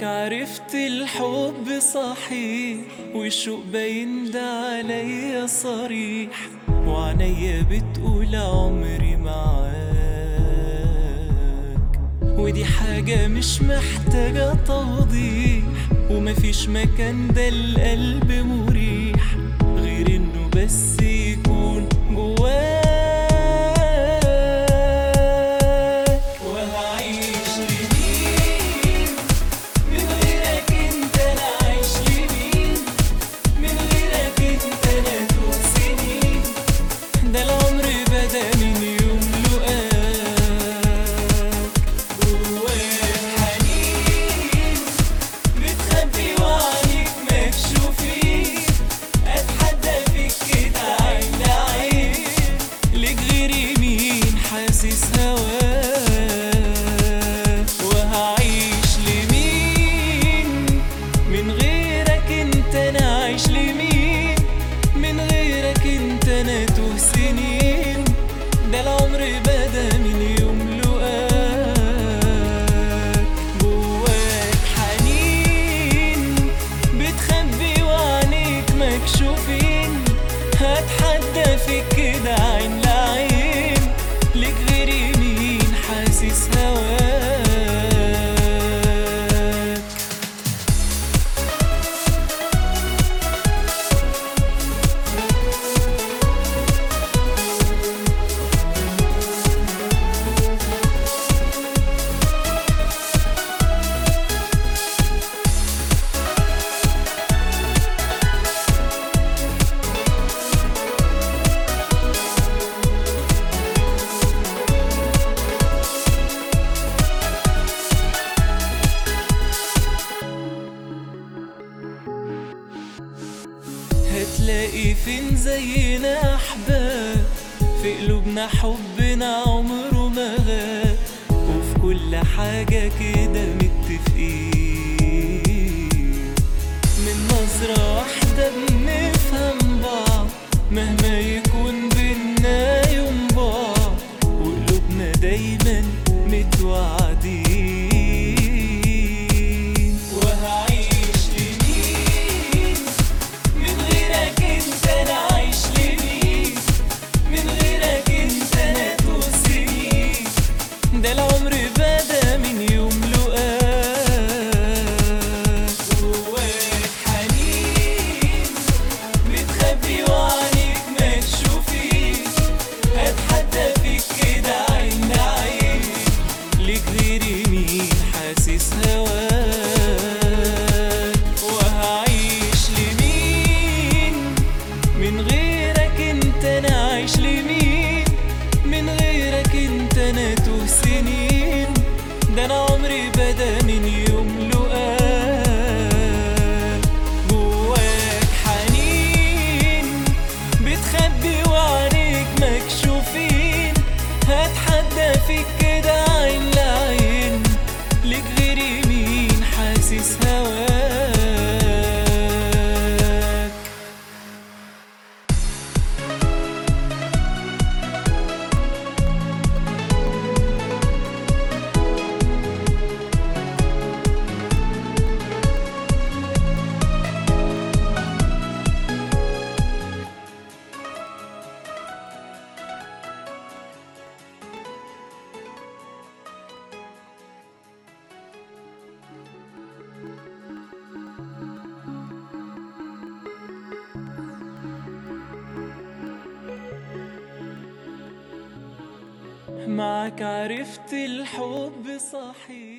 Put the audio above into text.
معاك عرفت الحب صحيح والشوق باين ده عليا صريح وعنيا بتقول عمري معاك ودي حاجة مش محتاجة توضيح ومفيش مكان ده القلب مريح غير انه بس يكون جواك وهعيش لمين من غيرك انت انا عايش لمين من غيرك انت انا دوب سنين ده العمر بدا من يوم لقاك جواك حنين بتخبي وعينيك مكشوفين اتحدى فيك كده عين لعين ليك غيري مين حاسس هواك وهعيش لمين من غيرك انت انا عايش لمين من غيرك انت انا توه سنين ده العمر بدا من يوم لقاك جواك حنين بتخبي وعينيك مكشوفين هتحدى فيك كده عين لعين ليك غيري مين حاسس هواك هتلاقي فين زينا احباب في قلوبنا حبنا عمره ما غاب وفي كل حاجة كده متفقين من نظرة واحدة بنفهم بعض مهما يكون بينا يوم بعض وقلوبنا دايما متوعدين وهعيش لمين من غيرك انت انا عايش لمين من غيرك انت انا طول سنين ده العمر بدا من يوم لقاك جواك حنين بتخبي وعينيك مكشوفين هتحدى فيك كده عين لعين ليك غيري مين حاسس هواك وهعيش لمين من غيرك انت انا عايش لمين من غيرك انت انا توه سنين ده انا عمري بدا من يوم لقاك جواك حنين بتخبي وعينيك مكشوفين هتحدى فيك كده عين لعين ليك غيري مين حاسس هواك معك عرفت الحب صحيح